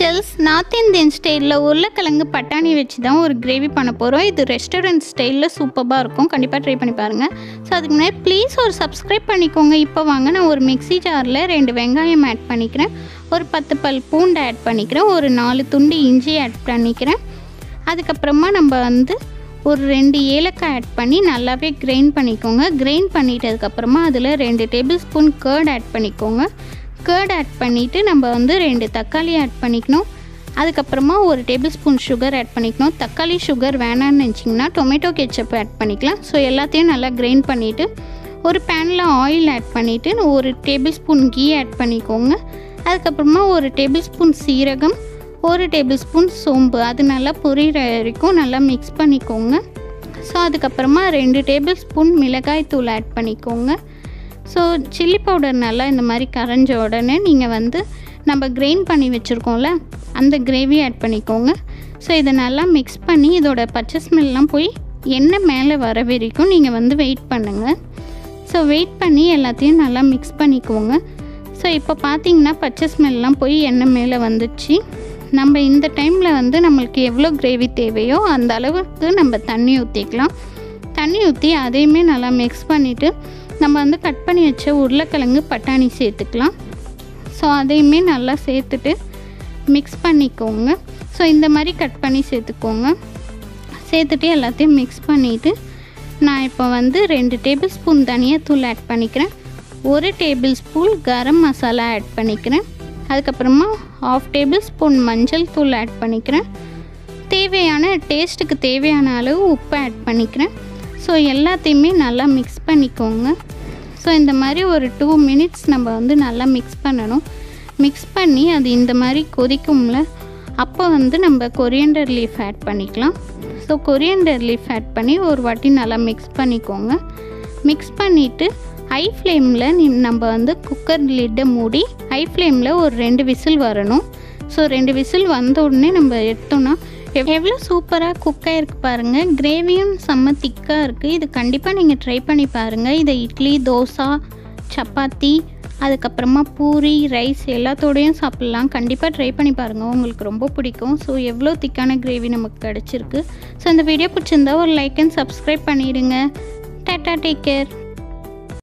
Angeles north Indian ஸ்டைலில் உருளைக்கிழங்கு பட்டாணி வச்சு தான் ஒரு கிரேவி பண்ண போகிறோம் இது ரெஸ்டாரண்ட் ஸ்டைலில் சூப்பராக இருக்கும் கண்டிப்பாக ட்ரை பண்ணி பாருங்கள் ஸோ அதுக்கு முன்னாடி ப்ளீஸ் ஒரு சப்ஸ்கிரைப் பண்ணிக்கோங்க இப்போ வாங்க நான் ஒரு மிக்ஸி ஜாரில் ரெண்டு வெங்காயம் ஆட் பண்ணிக்கிறேன் ஒரு பத்து பல் பூண்டு ஆட் பண்ணிக்கிறேன் ஒரு நாலு துண்டு இஞ்சி ஆட் பண்ணிக்கிறேன் அதுக்கப்புறமா நம்ம வந்து ஒரு ரெண்டு ஏலக்காய் ஆட் பண்ணி நல்லாவே கிரைண்ட் பண்ணிக்கோங்க கிரைண்ட் பண்ணிட்டதுக்கப்புறமா அதில் ரெண்டு டேபிள் ஸ்பூன் கேர்ட் ஆட் பண்ணிக்கோங்க கேர்ட் ஆட் பண்ணிவிட்டு நம்ம வந்து ரெண்டு தக்காளி ஆட் பண்ணிக்கணும் அதுக்கப்புறமா ஒரு டேபிள் ஸ்பூன் சுகர் ஆட் பண்ணிக்கணும் தக்காளி சுகர் வேணான்னு நினச்சிங்கன்னா டொமேட்டோ கெச்சப் ஆட் பண்ணிக்கலாம் ஸோ எல்லாத்தையும் நல்லா கிரைண்ட் பண்ணிவிட்டு ஒரு பேனில் ஆயில் ஆட் பண்ணிவிட்டு ஒரு டேபிள் ஸ்பூன் கீ ஆட் பண்ணிக்கோங்க அதுக்கப்புறமா ஒரு டேபிள் ஸ்பூன் சீரகம் ஒரு டேபிள் ஸ்பூன் சோம்பு அது நல்லா பொரியிற வரைக்கும் நல்லா மிக்ஸ் பண்ணிக்கோங்க ஸோ அதுக்கப்புறமா ரெண்டு டேபிள் ஸ்பூன் மிளகாய் தூள் ஆட் பண்ணிக்கோங்க ஸோ சில்லி பவுடர் நல்லா இந்த மாதிரி கரைஞ்ச உடனே நீங்கள் வந்து நம்ம கிரைண்ட் பண்ணி வச்சுருக்கோம்ல அந்த கிரேவி ஆட் பண்ணிக்கோங்க ஸோ இதை நல்லா மிக்ஸ் பண்ணி இதோட பச்சை ஸ்மெல்லாம் போய் எண்ணெய் மேலே வர வரைக்கும் நீங்கள் வந்து வெயிட் பண்ணுங்கள் ஸோ வெயிட் பண்ணி எல்லாத்தையும் நல்லா மிக்ஸ் பண்ணிக்கோங்க ஸோ இப்போ பார்த்தீங்கன்னா பச்சை ஸ்மெல்லாம் போய் எண்ணெய் மேலே வந்துச்சு நம்ம இந்த டைமில் வந்து நம்மளுக்கு எவ்வளோ கிரேவி தேவையோ அந்த அளவுக்கு நம்ம தண்ணி ஊற்றிக்கலாம் தண்ணி ஊற்றி அதையுமே நல்லா மிக்ஸ் பண்ணிவிட்டு நம்ம வந்து கட் பண்ணி வச்ச உருளைக்கிழங்கு பட்டாணி சேர்த்துக்கலாம் ஸோ அதையுமே நல்லா சேர்த்துட்டு மிக்ஸ் பண்ணிக்கோங்க ஸோ இந்த மாதிரி கட் பண்ணி சேர்த்துக்கோங்க சேர்த்துட்டு எல்லாத்தையும் மிக்ஸ் பண்ணிவிட்டு நான் இப்போ வந்து ரெண்டு டேபிள் ஸ்பூன் தனியாத்தூள் ஆட் பண்ணிக்கிறேன் ஒரு table spoon garam masala add பண்ணிக்கிறேன் அதுக்கப்புறமா ஆஃப் டேபிள் ஸ்பூன் மஞ்சள் தூள் ஆட் பண்ணிக்கிறேன் தேவையான டேஸ்ட்டுக்கு தேவையான அளவு உப்பு ஆட் பண்ணிக்கிறேன் ஸோ எல்லாத்தையுமே நல்லா மிக்ஸ் பண்ணிக்கோங்க ஸோ இந்த மாதிரி ஒரு டூ மினிட்ஸ் நம்ம வந்து நல்லா மிக்ஸ் பண்ணணும் மிக்ஸ் பண்ணி அது இந்த மாதிரி கொதிக்கும்ல அப்போ வந்து நம்ம கொரியண்டர் லீஃப் ஆட் பண்ணிக்கலாம் ஸோ கொரியண்டர் லீஃப் ஆட் பண்ணி ஒரு வாட்டி நல்லா மிக்ஸ் பண்ணிக்கோங்க மிக்ஸ் பண்ணிவிட்டு ஹை ஃப்ளேமில் நம்ம வந்து குக்கர் லிட்டை மூடி ஹை ஃப்ளேமில் ஒரு ரெண்டு விசில் வரணும் ஸோ ரெண்டு விசில் வந்த உடனே நம்ம எடுத்தோன்னா எவ்- எவ்வளோ சூப்பராக குக் ஆகிருக்கு பாருங்கள் கிரேவியும் செம்ம திக்காக இருக்குது இது கண்டிப்பாக நீங்கள் ட்ரை பண்ணி பாருங்கள் இதை இட்லி தோசை சப்பாத்தி அதுக்கப்புறமா பூரி ரைஸ் எல்லாத்தோடையும் சாப்பிட்லாம் கண்டிப்பாக ட்ரை பண்ணி பாருங்கள் உங்களுக்கு ரொம்ப பிடிக்கும் ஸோ எவ்வளோ திக்கான கிரேவி நமக்கு கிடச்சிருக்கு ஸோ இந்த வீடியோ பிடிச்சிருந்தா ஒரு லைக் அண்ட் சப்ஸ்கிரைப் பண்ணிடுங்க டாட்டா டேக் கேர்